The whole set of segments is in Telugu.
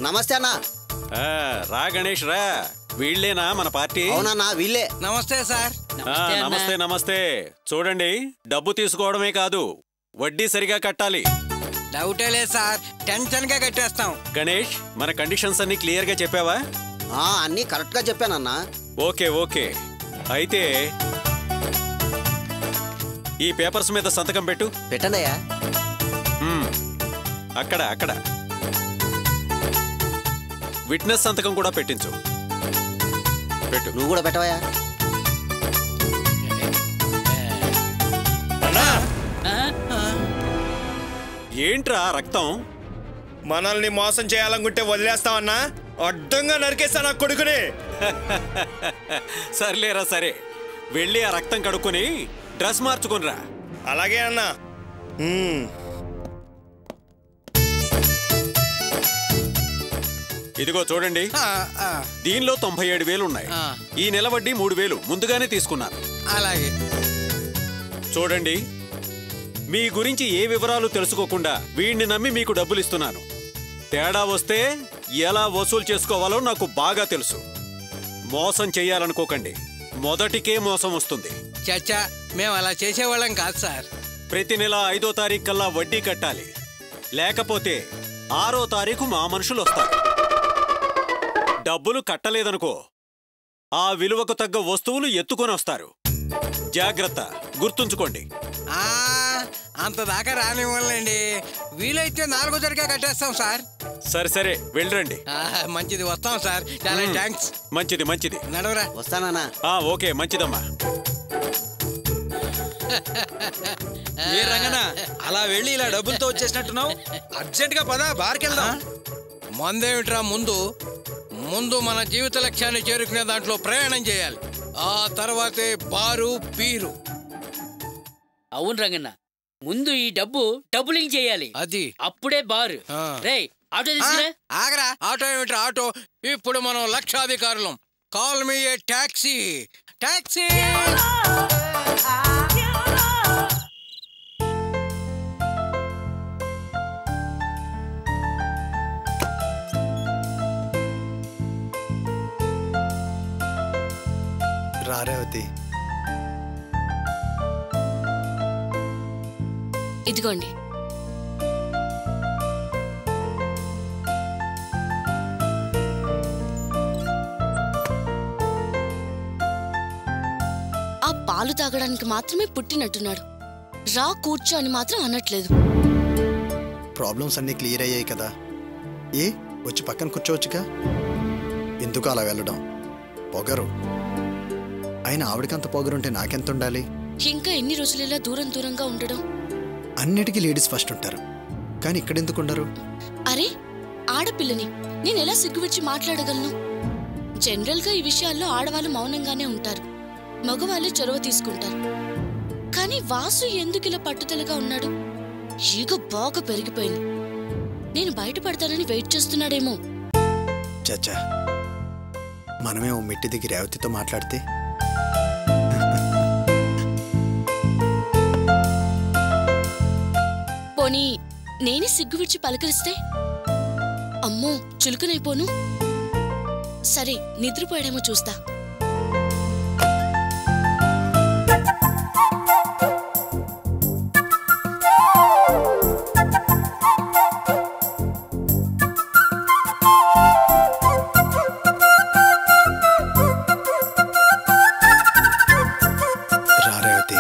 నమస్తే అన్న ఆ, రా గణేష్ రా వీళ్ళేనా మన పార్టీ అవునన్నా వీళ్ళే నమస్తే సార్ ఆ, నమస్తే నమస్తే చూడండి డబ్బు తీసుకోవడమే కాదు వడ్డీ సరిగా కట్టాలి డౌటే లేదు సార్ టెన్షన్ గా కట్టేస్తాం గణేష్ మన కండిషన్స్ అన్ని క్లియర్ గా చెప్పావా ఆ, అన్నీ కరెక్ట్ గా చెప్పానన్నా ఓకే ఓకే అయితే ఈ పేపర్స్ మీద సంతకం పెట్టు పెట్టండి అయ్యా మ్మ్. అక్కడ అక్కడ విట్నెస్ సంతకం కూడా పెట్టించు పెట్టు నువ్వు కూడా పెట్టవయ్యా ఏంట్రా రక్తం మనల్ని మోసం చేయాలనుకుంటే వదిలేస్తావన్నా అడ్డంగా నరికేస్తా నా కొడుకుని సర్లేరా సరే వెళ్ళి ఆ రక్తం కడుక్కొని డ్రెస్ మార్చుకునిరా అలాగే అన్నా మ్మ్. ఇదిగో చూడండి ఆ, ఆ, దీనిలో తొంభై ఏడు వేలు ఉన్నాయి ఆ. ఈ నెల వడ్డీ మూడు వేలు ముందుగానే తీసుకున్నాను అలాగే చూడండి మీ గురించి ఏ వివరాలు తెలుసుకోకుండా వీడిని నమ్మి మీకు డబ్బులు ఇస్తున్నాను తేడా వస్తే ఎలా వసూలు చేసుకోవాలో నాకు బాగా తెలుసు మోసం చెయ్యాలనుకోకండి మొదటికే మోసం వస్తుంది చచ్చా మేము అలా చేసేవాళ్ళం కాదు సార్ ప్రతి నెల ఐదో తారీఖు కల్లా వడ్డీ కట్టాలి లేకపోతే ఆరో తారీఖు మా మనుషులు వస్తారు డబ్బులు కట్టలేదనుకో ఆ విలువకు తగ్గ వస్తువులు ఎత్తుకొని వస్తారు జాగ్రత్త గుర్తుంచుకోండి ఆ అంత దాకా రానివ్వాలండి వీలైతే నాలుగో తరగా కట్టేస్తాం సార్ సరే సరే వెళ్ళండి ఆ, మంచిది వస్తాం సార్ చాలా థ్యాంక్స్ మంచిది మంచిది నడవరా వస్తానన్నా ఆ ఓకే మంచిదమ్మా ఏ రంగనా అలా వెళ్ళి ఇలా డబ్బులతో వచ్చేసినట్టున్నావు అర్జెంట్ గా పదా బార్కెళ్దాం మందేమిట్రా ముందు ముందు మన జీవిత లక్ష్యాన్ని చేరుకునే దాంట్లో ప్రయాణం చేయాలి ఆ తర్వాతే బారు బీరు అవును రంగన్న ముందు ఈ డబ్బు డబ్బులింగ్ చేయాలి అది అప్పుడే బారు ఆ. రేయ్ ఆటో ఆ, తీసుకురా ఆగరా ఆటో ఏమిట్రా ఆటో ఇప్పుడు మనం లక్షాధికారులం call me a taxi taxi రారేవతి ఇదిగోండి ఆ పాలు తాగడానికి మాత్రమే పుట్టినట్టున్నాడు రా కూర్చో అని మాత్రం అనట్లేదు ప్రాబ్లమ్స్ అన్నీ క్లియర్ అయ్యాయి కదా ఏ వచ్చి పక్కన కూర్చోవచ్చుగా ఎందుకు అలా వెళ్ళడం పొగరు అయినా ఆవిడకంత పొగరుంటే నాకెంత ఉండాలి ఇంకా ఎన్ని రోజులు ఇలా దూరం దూరంగా ఉండడం అన్నిటికీ లేడీస్ ఫస్ట్ ఉంటారు కానీ ఇక్కడ ఎందుకు ఉండరు అరే ఆడపిల్లని నేను ఎలా సిగ్గువిచ్చి మాట్లాడగలను జనరల్ గా ఈ విషయాల్లో ఆడవాళ్ళు మౌనంగానే ఉంటారు మగవాళ్ళు చొరవ తీసుకుంటారు కానీ వాసు ఎందుకు ఇలా పట్టుదలగా ఉన్నాడు ఈగ బాగా పెరిగిపోయింది నేను బయటపడతానని వెయిట్ చేస్తున్నాడేమో చచ్చా మనమే ఓ మిట్టి దిగి రేవతితో మాట్లాడితే పోనీ నేనే సిగ్గు విడిచి పలకరిస్తే అమ్మో చులుకనైపోను సరే నిద్రపోయాడేమో చూస్తా రా రేవతి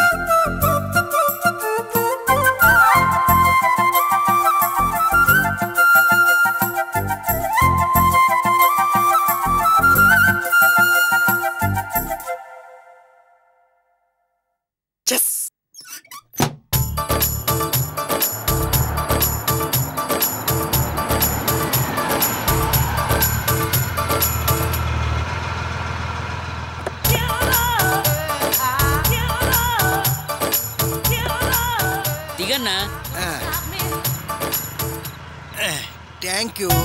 చెస్ దిగన్నా థ్యాంక్ యూ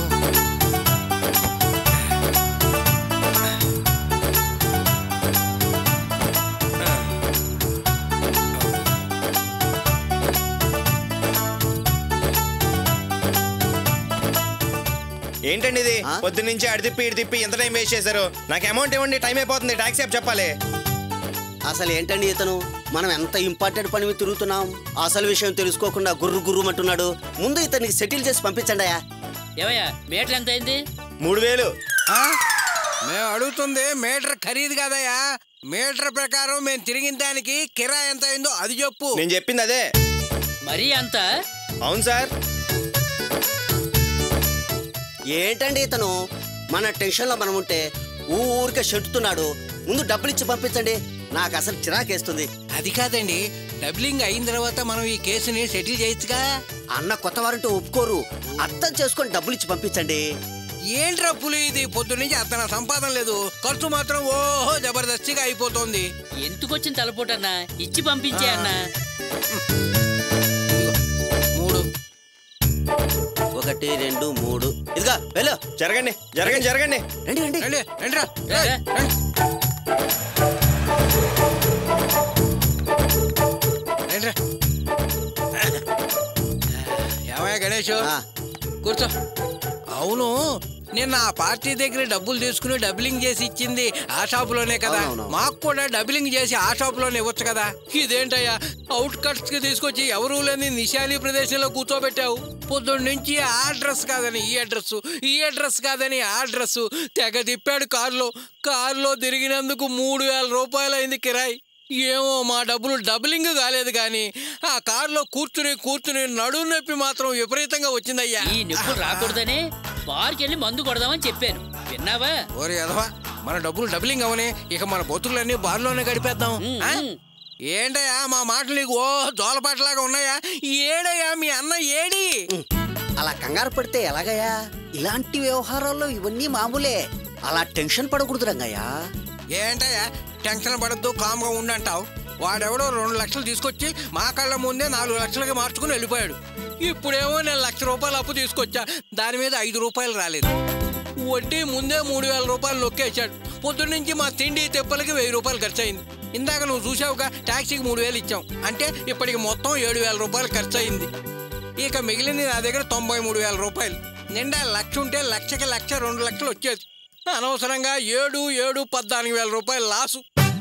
ఏంటండి ఇది ఆ? పొద్దు నుంచి అడి తిప్పి ఇడి తిప్పి ఎంత టైం వేస్ట్ చేశారు నాకు అమౌంట్ ఇవ్వండి టైం అయిపోతుంది ట్యాక్సీ యాప్ చెప్పాలి అసలు ఏంటండి ఇతను మనం ఎంత ఇంపార్టెంట్ పని మీద తిరుగుతున్నాం అసలు విషయం తెలుసుకోకుండా గుర్రు గుర్రుమంటున్నాడు ముందు ఇతనికి సెటిల్ చేసి పంపించండి అయ్యా ఏమయ్యా మీటర్ ఎంత అయింది మూడు వేలు ఆ? మేము అడుగుతుంది మీటర్ ఖరీదు కాదయ్యా మీటర్ ప్రకారం మేము తిరిగిన దానికి కిరాయి ఎంత అయిందో అది చెప్పు నేను చెప్పింది అదే మరీ అంత అవును సార్ ఏంటండి ఇతను మన టెన్షన్లో మనం ఉంటే ఊరికే చెట్టుతున్నాడు ముందు డబ్బులు ఇచ్చి పంపించండి నాకు అసలు చిరాకేస్తుంది అది కాదండి డబ్లింగ్ అయిన తర్వాత మనం ఈ కేసుని సెటిల్ చేయొచ్చుగా అన్న కొత్త వారంటే ఒప్పుకోరు అర్థం చేసుకొని డబ్బులు ఇచ్చి పంపించండి ఏంట్రా పులి ఇది పొద్దు నుంచి అంత సంపాదన లేదు ఖర్చు మాత్రం ఓహో జబర్దస్తిగా అయిపోతుంది ఎందుకొచ్చిన తలపోటన్నా ఇచ్చి పంపించే అన్నా మూడు ఒకటి రెండు మూడు ఇదిగా వెళ్ళు జరగండి జరగండి జరగండి రండి రండి రండి రండిరా రా, రా. రండిరా ఏమయ్య గణేష్ ఆ, కూర్చో అవును నిన్న ఆ పార్టీ దగ్గర డబ్బులు తీసుకుని డబ్బిలింగ్ చేసి ఇచ్చింది ఆ షాపులోనే కదా అవునవును. మాకు కూడా డబ్బిలింగ్ చేసి ఆ షాపులోనే ఇవ్వచ్చు కదా ఇదేంటయ్యా అవుట్ కట్స్ కి తీసుకొచ్చి ఎవరూ లేని నిశాలి ప్రదేశంలో కూర్చోబెట్టావు పొద్దున్న నుంచి ఆ అడ్రస్ కాదని ఈ అడ్రస్ ఈ అడ్రస్ కాదని ఆ అడ్రస్ తెగ తిప్పాడు కారులో కారులో తిరిగినందుకు మూడు వేల రూపాయలు అయింది కిరాయి ఏమో మా డబ్బులు డబులింగ్ కాలేదు కానీ ఆ కారులో కూర్చుని కూర్చుని నడుము నొప్పి మాత్రం విపరీతంగా వచ్చిందయ్యా ఈ నొప్పులు రాకూడదని బార్కి వెళ్ళి మందు కొడదామని చెప్పాను విన్నావా ఓరి ఎదవా మన డబ్బులు డబులింగ్ అవని ఇక మన బొత్తులన్నీ బార్లోనే గడిపేద్దాం ఉమ్, ఆ? ఉమ్. ఏంటయ్యా మా మాటలు నీకు ఓ దోలపాటలాగా ఉన్నాయా ఏడయ్యా మీ అన్న ఏడి అలా కంగారు పడితే ఎలాగయ్యా ఇలాంటి వ్యవహారాల్లో ఇవన్నీ మామూలే అలా టెన్షన్ పడకూడదు రంగయ్యా ఏంటయ్యా టెన్షన్ పడద్దు కామ్గా ఉండంటావు వాడెవడో రెండు లక్షలు తీసుకొచ్చి మా కళ్ళ ముందే నాలుగు లక్షలకి మార్చుకుని వెళ్ళిపోయాడు ఇప్పుడేమో నేను లక్ష రూపాయలు అప్పు తీసుకొచ్చా దాని మీద ఐదు రూపాయలు రాలేదు వడ్డీ ముందే మూడు వేల రూపాయలు నొక్కేశాడు పొద్దున్న నుంచి మా తిండి తెప్పలకి వెయ్యి రూపాయలు ఖర్చు అయింది ఇందాక నువ్వు చూసావుగా ట్యాక్సీకి మూడు వేలు ఇచ్చాం అంటే ఇప్పటికి మొత్తం ఏడు వేల రూపాయలు ఖర్చు అయింది ఇక మిగిలింది నా దగ్గర తొంభై మూడు వేల రూపాయలు నిండా లక్ష ఉంటే లక్షకి లక్ష రెండు లక్షలు వచ్చేది అనవసరంగా ఏడు ఏడు పద్నాలుగు వేల రూపాయలు లాసు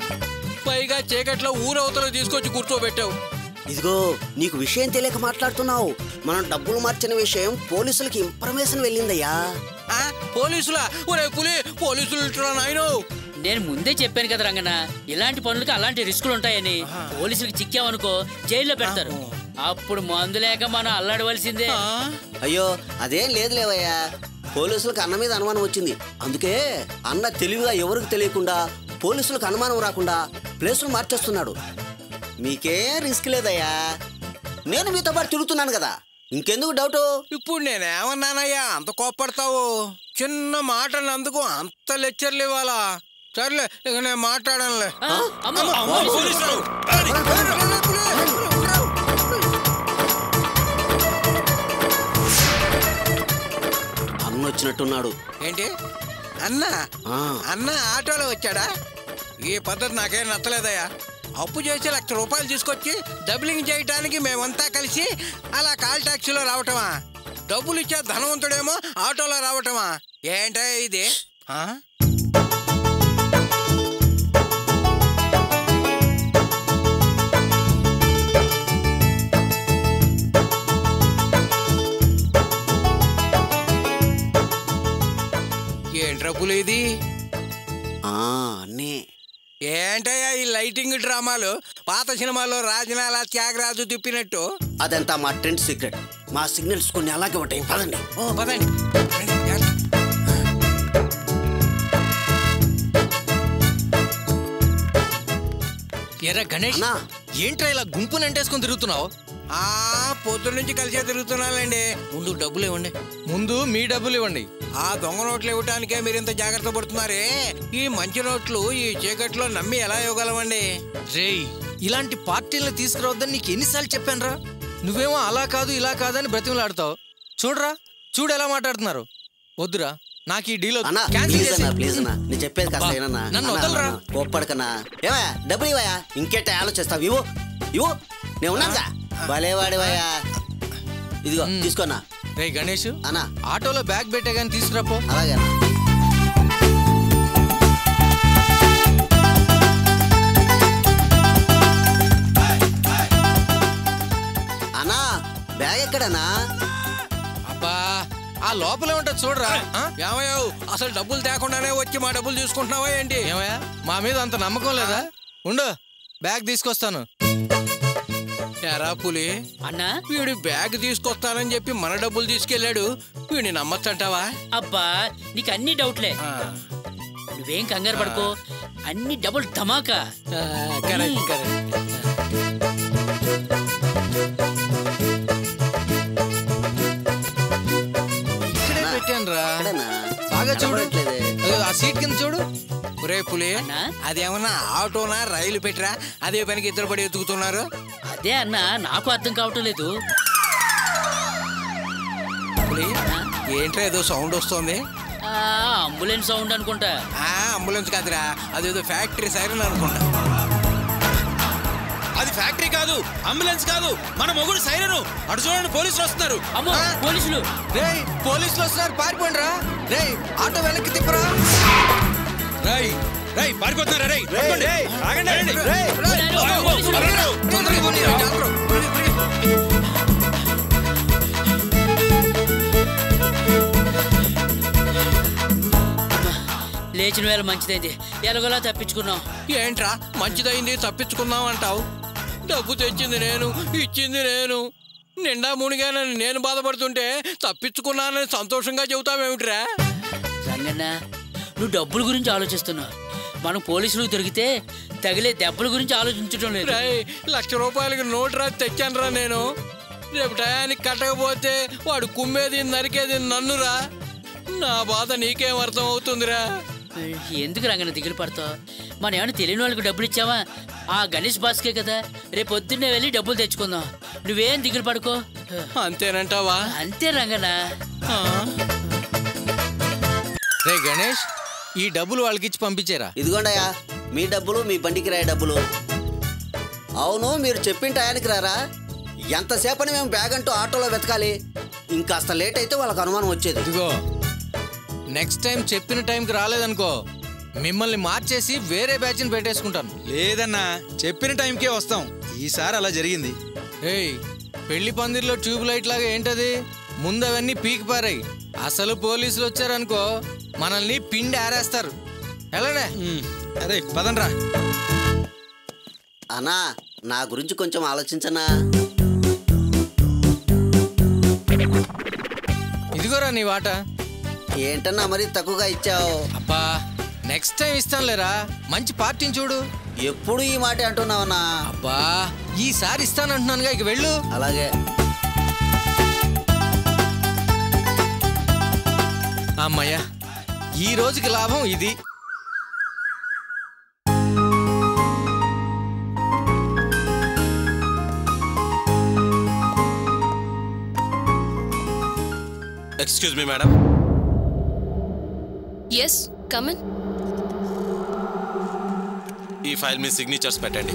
పైగా చీకట్లో ఊరవతలు తీసుకొచ్చి కూర్చోబెట్టావు ఇదిగో నీకు విషయం తెలియక మాట్లాడుతున్నావు మనం డబ్బులు మార్చిన విషయం పోలీసులకి ఇన్ఫర్మేషన్ వెళ్ళిందయ్యా ఆ పోలీసులా ఒరే పులి పోలీసులు ఇట్లా నాయనో నేను ముందే చెప్పాను కదా రంగన్న ఇలాంటి పనులకి అలాంటి రిస్కులు ఉంటాయని పోలీసులకు చిక్కామనుకో జైల్లో పెడతారు అప్పుడు మందు లేక మనం అల్లాడవలసిందే ఆ? అయ్యో అదేం లేదు లేవయ్యా పోలీసులకు అన్న మీద అనుమానం వచ్చింది అందుకే అన్న తెలివిగా ఎవరికి తెలియకుండా పోలీసులకు అనుమానం రాకుండా ప్లేసులు మార్చేస్తున్నాడు మీకేం రిస్క్ లేదయ్యా నేను మీతో పాటు తిరుగుతున్నాను కదా ఇంకెందుకు డౌటు ఇప్పుడు నేనేమన్నానయ్యా అంత కోప్పడతావు చిన్న మాట అందుకు అంత లెక్చర్లు ఇవ్వాలా సర్లే ఇక నేను మాట్లాడనులే ఆ, అమ్మో, పోలీసులు. అన్న వచ్చినట్టున్నాడు ఏంటి అన్న ఆ, అన్న ఆటోలో వచ్చాడా ఈ పద్ధతి నాకేం నచ్చలేదయ్యా అప్పు చేసి లక్ష రూపాయలు తీసుకొచ్చి డబ్లింగ్ చేయటానికి మేమంతా కలిసి అలా కాల్ టాక్సీలో రావటమా డబ్బులు ఇచ్చే ధనవంతుడేమో ఆటోలో రావటమా ఏంటో ఇది ఆ? ఏంట్రా పులి ఇది ఆ, అన్నే ఏంటయ్యా ఈ లైటింగ్ డ్రామాలు పాత సినిమాలో రాజనాల త్యాగరాజు తిప్పినట్టు అదంతా మా ట్రెండ్ సీక్రెట్ మా సిగ్నల్స్ కొన్ని అలాగే ఉంటాయి పదండి ఓ పదండి రండి, జాగ్రత్త. ఎరా గణేష్ అన్నా ఏంట్రా ఇలా గుంపుని అంటేసుకొని తిరుగుతున్నావు ఆ పొద్దు నుంచి కలిసే తిరుగుతున్నానండి ముందు డబ్బులు ఇవ్వండి ముందు మీ డబ్బులు ఇవ్వండి ఆ దొంగ నోట్లు ఇవ్వటానికే మీరు ఇంత జాగ్రత్త పడుతున్నారే ఈ మంచి నోట్లు ఈ చీకట్లో నమ్మి ఎలా ఇవ్వగలమండి రేయ్ ఇలాంటి పార్టీలను తీసుకురావద్దని నీకు ఎన్నిసార్లు చెప్పానురా నువ్వేమో అలా కాదు ఇలా కాదని బ్రతిమలాడతావు చూడరా చూడు ఎలా మాట్లాడుతున్నారు వద్దురా నాకు ఈ డీల్ అన్నా క్యాన్సిల్ ప్లీజ్ అన్నా చేసి ప్లీజ్ అన్నా నేను చెప్పేది కాస్త అబ్బా, ఏనన్నా నన్ను వదలరా. కోప్పడకన్నా ఏమయ్యా డబ్బులు ఇవ్వయా ఇంకేట ఆలోచిస్తావు ఇవ్వు ఇవ్వు నేను ఉన్నాగా భలేవాడివయ్యా ఇదిగో తీసుకోనా రే గణేష్ అన్నా ఆటోలో బ్యాగ్ పెట్టే కానీ తీసుకురాపో అలాగే అన్నా అన్నా బ్యాగ్ ఎక్కడన్నా అబ్బా ఆ లోపలే ఉంటుంది చూడరా ఆ? ఏమయ్యావు అసలు డబ్బులు తేకుండానే వచ్చి మా డబ్బులు తీసుకుంటున్నావా ఏంటి ఏమయ్యా మా మీద అంత నమ్మకం లేదా ఉండు బ్యాగ్ తీసుకొస్తాను ఎరా పులి అన్నా వీడు బ్యాగ్ తీసుకొస్తానని చెప్పి మన డబ్బులు తీసుకెళ్ళాడు వీడిని నమ్మచ్చంటావా అబ్బా నీకు అన్ని డౌట్లే ఆ, నువ్వేం కంగారు పడుకో అన్ని డబుల్ ధమాకా ఆ, కరెక్ట్ కరెక్ట్ ఇక్కడే పెట్టాను రా ఎక్కడన్నా బాగా చూడు కనపడట్లేదే. అదిగో ఆ సీట్ కింద చూడు ఒరే పులి అన్నా? అదేమన్నా ఆటోనా రైలు పెట్టరా అదే పనికి ఇద్దరు పడి ఎత్తుకుతున్నారు అదే అన్నా నాకు అర్థం కావటం లేదు పులి ఏంట్రా ఏదో సౌండ్ వస్తుంది ఆ, అంబులెన్స్ సౌండ్ అనుకుంటా ఆ అంబులెన్స్ కాదురా అదేదో ఫ్యాక్టరీ సైరన్ అనుకుంటా అది ఫ్యాక్టరీ కాదు అంబులెన్స్ కాదు మన మొగుడు సైరను అటు చూడండి పోలీసులు వస్తున్నారు అమ్మో పోలీసులు రేయ్ పోలీసులు వస్తున్నారు పారిపోండి రా రేయ్ ఆటో వెనక్కి తిప్పరా రై రై పారిపోతున్నారా రై పట్టుకోండి. ఆగండి, ఆగండి. పోలీసులు. తొందరగా పోనీ రా, జాగ్రత్త. లేచిన వేళ మంచిదైంది ఎలాగోలా తప్పించుకున్నాం ఏంట్రా మంచిదైంది తప్పించుకున్నాం అంటావు డబ్బు తెచ్చింది నేను ఇచ్చింది నేను నిండా మునిగానని నేను బాధపడుతుంటే తప్పించుకున్నానని సంతోషంగా చెబుతావేమిట్రా రంగన్న నువ్వు డబ్బుల గురించి ఆలోచిస్తున్నావు మనం పోలీసులకు దొరికితే తగిలే దెబ్బల గురించి ఆలోచించడం లేదు రేయ్ లక్ష రూపాయలకి నోటు రాసి తెచ్చానురా నేను రేపు టయానికి కట్టకపోతే వాడు కుమ్మేది నరికేది నన్నురా నా బాధ నీకేం అర్థం అవుతుందిరా ఎందుకు రంగన్న దిగులు పడతావు మనం ఏమైనా తెలియని వాళ్ళకి డబ్బులు ఇచ్చావా ఆ గణేష్ బాస్కే కదా రేపు పొద్దున్నే వెళ్ళి డబ్బులు తెచ్చుకుందాం నువ్వేం దిగులు పడుకో అంతేనంటావా అంతే రంగన్న ఆ, రే గణేష్ ఈ డబ్బులు వాళ్ళకి ఇచ్చి పంపించారా ఇదిగోండయ్యా మీ డబ్బులు మీ బండికి రాయ డబ్బులు అవును మీరు చెప్పిన టయానికి రారా ఎంతసేపని మేము బ్యాగ్ అంటూ ఆటోలో వెతకాలి ఇంకాస్త లేట్ అయితే వాళ్ళకి అనుమానం వచ్చేది ఇదిగో నెక్స్ట్ టైం చెప్పిన టైంకి రాలేదనుకో మిమ్మల్ని మార్చేసి వేరే బ్యాచ్ని పెట్టేసుకుంటాను లేదన్నా చెప్పిన టైంకే వస్తాం ఈసారి అలా జరిగింది ఏయ్ పెళ్లి పందిర్లో ట్యూబ్ లైట్ లాగా ఏంటది ముందు అవన్నీ పీకి పారాయి అసలు పోలీసులు వచ్చారనుకో మనల్ని పిండి ఆరేస్తారు ఎలానే ఉమ్, అరే పదండ్రా అన్నా నా గురించి కొంచెం ఆలోచించనా ఇదిగోరా నీ వాట ఏంటన్నా మరీ తక్కువగా ఇచ్చావు అబ్బా నెక్స్ట్ టైం ఇస్తానులేరా మంచి పార్టీని చూడు ఎప్పుడు ఈ మాట అంటున్నావన్నా అబ్బా ఈసారి ఇస్తానంటున్నానుగా ఇక వెళ్ళు అలాగే అమ్మయ్యా ఈ రోజుకి లాభం ఇది excuse me madam yes come in ఈ ఫైల్ మీ సిగ్నేచర్స్ పెట్టండి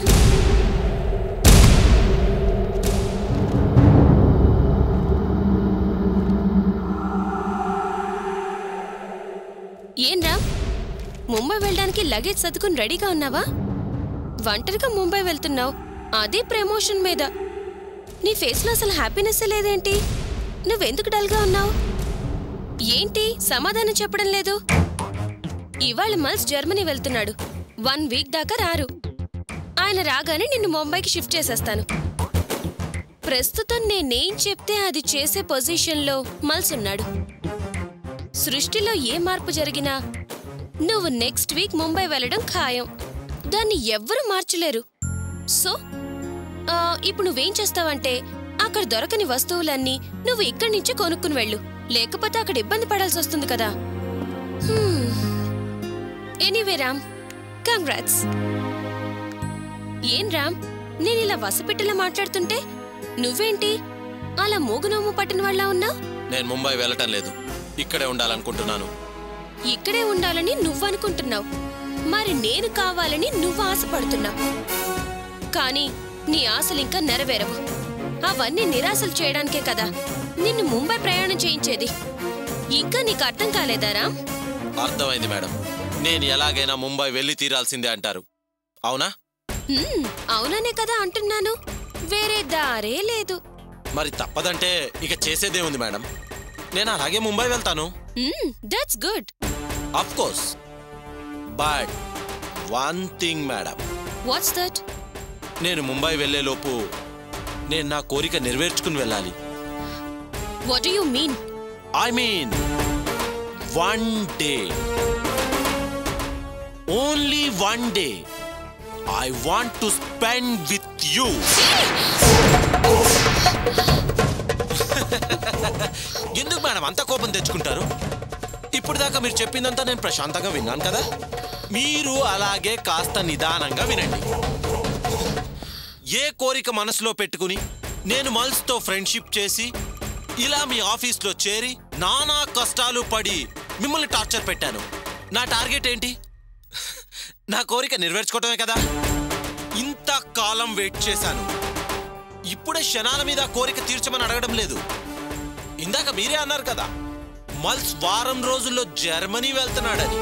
ఏం రా ముంబై వెళ్ళడానికి లగేజ్ సర్దుకుని రెడీగా ఉన్నావా ఒంటరిగా ముంబై వెళ్తున్నావు అదే ప్రమోషన్ మీద నీ ఫేస్లో అసలు హ్యాపీనెస్ లేదేంటి నువ్వెందుకు డల్గా ఉన్నావు ఏంటి సమాధానం చెప్పడం లేదు ఇవాళ మల్స్ జర్మనీ వెళ్తున్నాడు వన్ వీక్ దాకా రారు ఆయన రాగానే నిన్ను ముంబైకి షిఫ్ట్ చేసేస్తాను ప్రస్తుతం నేనేం చెప్తే అది చేసే పొజిషన్లో మల్స్ ఉన్నాడు సృష్టిలో ఏ మార్పు జరిగినా నువ్వు నెక్స్ట్ వీక్ ముంబై వెళ్ళడం ఖాయం దాన్ని ఎవ్వరూ మార్చలేరు సో ఆ, ఇప్పుడు నువ్వేం చేస్తావంటే అక్కడ దొరకని వస్తువులన్నీ నువ్వు ఇక్కడి నుంచే కొనుక్కుని వెళ్ళు లేకపోతే అక్కడ ఇబ్బంది పడాల్సి వస్తుంది కదా ఎనీవే రామ్ కంగ్రాట్స్ ఏం రామ్ నేను ఇలా వసపిట్టలా మాట్లాడుతుంటే నువ్వేంటి అలా మూగునోము పట్టిన వాళ్ళ ఉన్నావు నేను ముంబై వెళ్ళటం లేదు ఇక్కడే ఉండాలనుకుంటున్నాను ఇక్కడే ఉండాలని నువ్వనుకుంటున్నావు మరి నేను కావాలని నువ్వు ఆశపడుతున్నావు కానీ నీ ఆశలింకా నెరవేరవు అవన్నీ నిరాశలు చేయడానికే కదా నిన్ను ముంబై ప్రయాణం చేయించేది ఇంకా నీకు అర్థం కాలేదారా అర్థమైంది మేడం నేను ఎలాగైనా ముంబై వెళ్ళి తీరాల్సిందే అంటారు అవునా హ్మ్, అవుననే కదా అంటున్నాను వేరే దారే లేదు మరి తప్పదంటే ఇక చేసేదే ఉంది మేడం నేను అలాగే ముంబై వెళ్తాను that's good of course but one thing madam what's that నేను ముంబై వెళ్ళేలోపు నేను నా కోరిక నెరవేర్చుకుని వెళ్ళాలి what you mean I mean one day only one day I want to spend with you ఎందుకు మేడం అంత కోపం తెచ్చుకుంటారు ఇప్పుడు దాకా మీరు చెప్పిందంతా నేను ప్రశాంతంగా విన్నాను కదా మీరు అలాగే కాస్త నిదానంగా వినండి ఏ కోరిక మనసులో పెట్టుకుని నేను మల్స్తో ఫ్రెండ్షిప్ చేసి ఇలా మీ ఆఫీస్లో చేరి నానా కష్టాలు పడి మిమ్మల్ని టార్చర్ పెట్టాను నా టార్గెట్ ఏంటి నా కోరిక నెరవేర్చుకోవటమే కదా ఇంత కాలం వెయిట్ చేశాను ఇప్పుడే క్షణాల మీద ఆ కోరిక తీర్చమని అడగడం లేదు ఇందాక మీరే అన్నారు కదా మల్స్ వారం రోజుల్లో జర్మనీ వెళ్తున్నాడని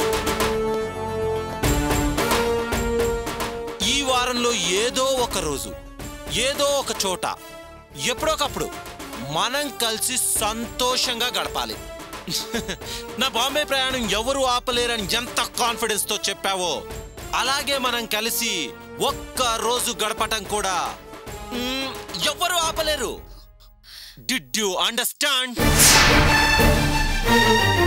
ఈ వారంలో ఏదో ఒక రోజు ఏదో ఒక చోట ఎప్పుడోకప్పుడు మనం కలిసి సంతోషంగా గడపాలి నా బాంబే ప్రయాణం ఎవరు ఆపలేరని ఎంత కాన్ఫిడెన్స్ తో చెప్పావో అలాగే మనం కలిసి ఒక్క రోజు గడపటం కూడా మ్మ్, ఎవ్వరూ ఆపలేరు డిడ్ యు అండర్స్టాండ్